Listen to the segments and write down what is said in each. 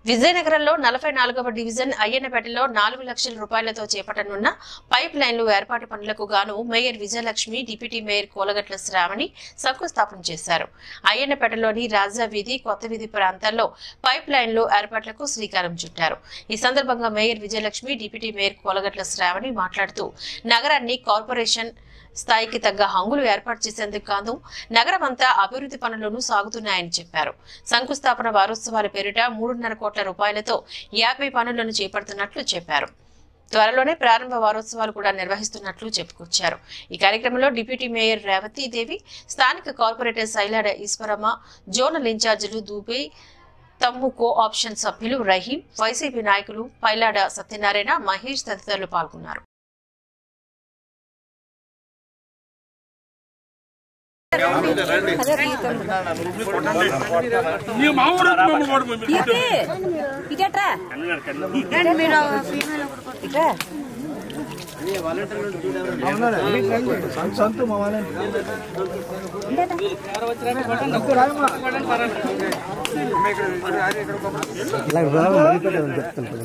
విజయనగరంలో నలభై నాలుగవ డివిజన్ అయ్యన్నపేటలో నాలుగు లక్షల రూపాయలతో చేపట్టనున్న పైప్ లైన్లు ఏర్పాటు పనులకు గాను mayor Vijayalakshmi deputy mayor Kolagatla Sravani శంకుస్థాపన చేశారు అయ్యన్నపేటలోని రాజా వీధి కొత్త వీధి ప్రాంతాల్లో పైప్ లైన్లు ఏర్పాట్లకు శ్రీకారం చుట్టారు ఈ సందర్భంగా mayor Vijayalakshmi deputy mayor Kolagatla Sravani మాట్లాడుతూ నగరాన్ని కార్పొరేషన్ స్థాయికి తగ్గ హంగులు ఏర్పాటు చేసేందుకు కాదు నగరం అంతా అభివృద్ధి పనులను సాగుతున్నాయని చెప్పారు శంకుస్థాపన వారోత్సవాల పేరిట మూడున్నర కోట్ల రూపాయలతో యాభై పనులను చేపడుతున్నట్లు చెప్పారు త్వరలోనే ప్రారంభ వారోత్సవాలు కూడా నిర్వహిస్తున్నట్లు చెప్పుకొచ్చారు ఈ కార్యక్రమంలో డిప్యూటీ మేయర్ రేవతి దేవి స్థానిక కార్పొరేటర్ శైలాడ ఈశ్వరమ్మ జోనల్ ఇన్ఛార్జీలు దూబే తమ్ము కో ఆప్షన్ సభ్యులు రహీం వైసీపీ నాయకులు పైలాడ సత్యనారాయణ మహేష్ తదితరులు పాల్గొన్నారు నీ మామూలు మేము కూడా మేము ఇదే ఇదేట్రా రండి మీరు ఇట్రా సంతు మా వాళ్ళని ఇలా రావాలి, బయటపెట్టాలని చెప్తాను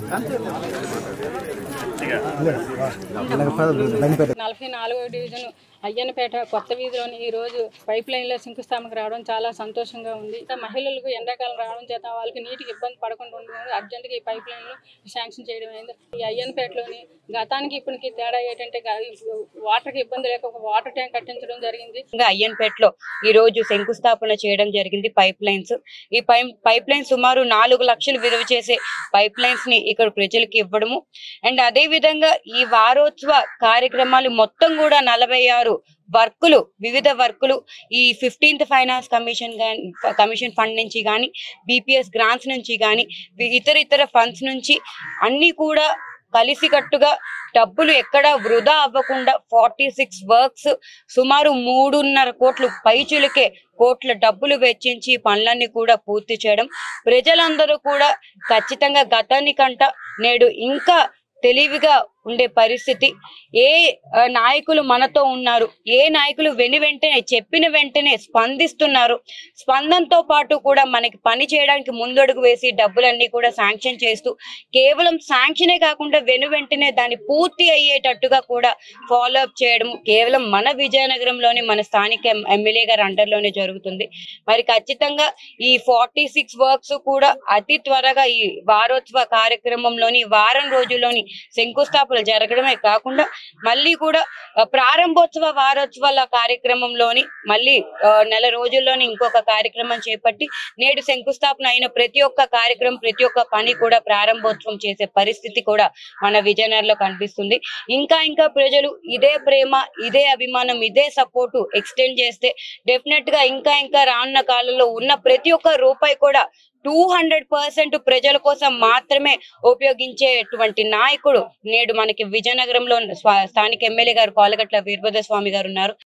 ఇలా పద, బయటపెట్ట నలభై నాలుగవ డివిజన్ అయ్యన్నపేట కొత్త వీధిలోని ఈ రోజు పైప్ లైన్లో శంకుస్థాపనకు రావడం చాలా సంతోషంగా ఉంది ఇంకా మహిళలకు ఎండాకాలం రావడం చేత వాళ్ళకి నీటికి ఇబ్బంది పడకుండా ఉండడం అర్జెంటుగా ఈ పైప్ లైన్లు శాంక్షన్ చేయడం అయింది ఈ అయ్యన్నపేటలోని గతానికి ఇప్పటికి తేడా ఏంటంటే గ- వాటర్కి ఇబ్బంది లేక ఒక వాటర్ ట్యాంక్ కట్టించడం జరిగింది ఇంకా అయ్యన్పేటలో ఈ రోజు శంకుస్థాపన చేయడం జరిగింది పైప్ లైన్స్ ఈ పైప్ పైప్ లైన్ సుమారు నాలుగు లక్షలు విలువ చేసే పైప్ లైన్స్ ని ఇక్కడ ప్రజలకు ఇవ్వడము అండ్ అదే విధంగా ఈ వారోత్సవ కార్యక్రమాలు మొత్తం కూడా నలభై ఆరు వర్కులు వివిధ వర్కులు ఈ ఫిఫ్టీన్త్ ఫైనాన్స్ కమిషన్ గాని కమిషన్ ఫండ్ నుంచి కానీ బీపీఎస్ గ్రాంట్స్ నుంచి కానీ ఇతర ఇతర ఫండ్స్ నుంచి అన్ని కూడా కలిసికట్టుగా డబ్బులు ఎక్కడ వృధా అవ్వకుండా ఫార్టీ సిక్స్ వర్క్స్ సుమారు మూడున్నర కోట్లు పైచులకే కోట్ల డబ్బులు వెచ్చించి ఈ పనులన్నీ కూడా పూర్తి చేయడం ప్రజలందరూ కూడా ఖచ్చితంగా గతానికంట నేడు ఇంకా తెలివిగా ఉండే పరిస్థితి ఏ ఆ, నాయకులు మనతో ఉన్నారు ఏ నాయకులు వెను వెంటనే చెప్పిన వెంటనే స్పందిస్తున్నారు స్పందనతో పాటు కూడా మనకి పని చేయడానికి ముందడుగు వేసి డబ్బులన్నీ కూడా శాంక్షన్ చేస్తూ కేవలం శాంక్షనే కాకుండా వెను వెంటనే దాన్ని పూర్తి అయ్యేటట్టుగా కూడా ఫాలో అప్ చేయడం కేవలం మన విజయనగరంలోని మన స్థానిక ఎం- ఎమ్మెల్యే గారి అండర్లోనే జరుగుతుంది మరి ఖచ్చితంగా ఈ ఫార్టీ సిక్స్ వర్క్స్ కూడా అతి త్వరగా ఈ వారోత్సవ కార్యక్రమంలోని వారం రోజుల్లోని శంకుస్థాపన జరగడమే కాకుండా మళ్ళీ కూడా ఆ, ప్రారంభోత్సవ వారోత్సవాల కార్యక్రమంలోని మళ్ళీ ఆ, నెల రోజుల్లోని ఇంకొక కార్యక్రమం చేపట్టి నేడు శంకుస్థాపన అయిన ప్రతి ఒక్క కార్యక్రమం ప్రతి ఒక్క పని కూడా ప్రారంభోత్సవం చేసే పరిస్థితి కూడా మన విజయనగరంలో కనిపిస్తుంది ఇంకా ఇంకా ప్రజలు ఇదే ప్రేమ ఇదే అభిమానం ఇదే సపోర్టు ఎక్స్టెండ్ చేస్తే డెఫినెట్ గా ఇంకా ఇంకా రానున్న కాలంలో ఉన్న ప్రతి ఒక్క రూపాయి కూడా టూ హండ్రెడ్ పర్సెంట్ ప్రజల కోసం మాత్రమే ఉపయోగించేటువంటి నాయకుడు నేడు మనకి విజయనగరంలో స్వా- స్థానిక ఎమ్మెల్యే గారు కోలగట్ల వీరభద్ర స్వామి గారు ఉన్నారు